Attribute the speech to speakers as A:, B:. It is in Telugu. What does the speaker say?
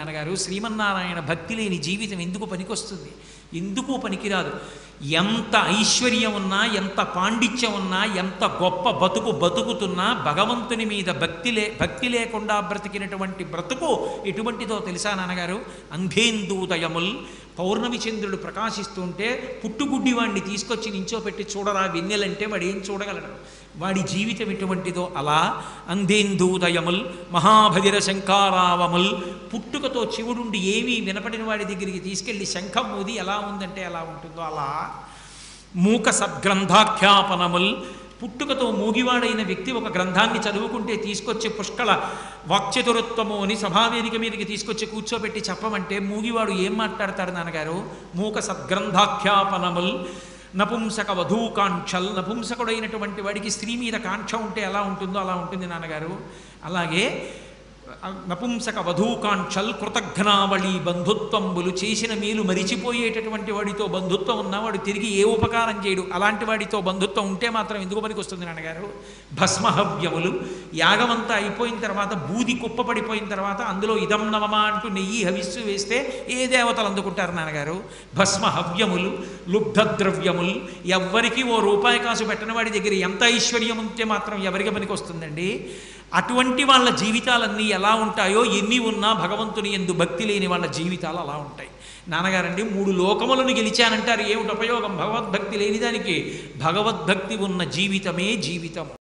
A: నాన్నగారు శ్రీమన్నారాయణ భక్తి లేని జీవితం ఎందుకు పనికొస్తుంది ఎందుకు పనికిరాదు ఎంత ఐశ్వర్యం ఉన్నా ఎంత పాండిత్యం ఉన్నా ఎంత గొప్ప బతుకు బతుకుతున్నా భగవంతుని మీద భక్తి లే భక్తి లేకుండా బ్రతికినటువంటి బ్రతుకు ఎటువంటిదో తెలుసా నాన్నగారు అంధేందూదయముల్ పౌర్ణమి చంద్రుడు ప్రకాశిస్తుంటే పుట్టుగుడ్డి వాడిని తీసుకొచ్చి నించోపెట్టి చూడరా వెన్నెలంటే వాడు ఏం చూడగలడు వాడి జీవితం ఎటువంటిదో అలా అంధేందూదయముల్ మహాభగిర శంకారావముల్ పుట్టుకతో శివుడుండి ఏమీ వినపడిన వాడి దగ్గరికి తీసుకెళ్లి శంఖం ఊది ఎలా ఉందంటే ఎలా ఉంటుందో అలా మూక సద్గ్రంథాఖ్యాపనముల్ పుట్టుకతో మూగివాడైన వ్యక్తి ఒక గ్రంథాన్ని చదువుకుంటే తీసుకొచ్చి పుష్కళ వాక్చతురత్వము అని సభావేదిక మీదకి తీసుకొచ్చి కూర్చోబెట్టి చెప్పమంటే మూగివాడు ఏం మాట్లాడతాడు నాన్నగారు మూక సద్గ్రంథాఖ్యాపనముల్ నపుంసక వధూకాంక్షల్ నపుంసకుడైనటువంటి వాడికి స్త్రీ మీద కాంక్ష ఉంటే ఎలా ఉంటుందో అలా ఉంటుంది నాన్నగారు అలాగే నపుంసక వధూకాంక్షల్ కృతఘ్నావళి బంధుత్వంబులు చేసిన మేలు మరిచిపోయేటటువంటి వాడితో బంధుత్వం ఉన్నవాడు తిరిగి ఏ ఉపకారం చేయడు అలాంటి వాడితో బంధుత్వం ఉంటే మాత్రం ఎందుకు పనికి వస్తుంది నాన్నగారు భస్మహవ్యములు యాగమంతా అయిపోయిన తర్వాత బూది కుప్ప పడిపోయిన తర్వాత అందులో ఇదం నవమా అంటూ నెయ్యి హవిస్సు వేస్తే ఏ దేవతలు అందుకుంటారు నాన్నగారు భస్మహవ్యములు లుబ్ధద్రవ్యములు ఎవ్వరికి ఓ రూపాయి కాసు పెట్టిన వాడి దగ్గర ఎంత ఐశ్వర్యం ఉంటే మాత్రం ఎవరికి పనికి వస్తుందండి అటువంటి వాళ్ళ జీవితాలన్నీ ఎలా ఉంటాయో ఎన్ని ఉన్నా భగవంతుని ఎందు భక్తి లేని వాళ్ళ జీవితాలు అలా ఉంటాయి నాన్నగారండి మూడు లోకములను గెలిచానంటారు ఏమిటి ఉపయోగం భగవద్భక్తి లేని దానికి భగవద్భక్తి ఉన్న జీవితమే జీవితం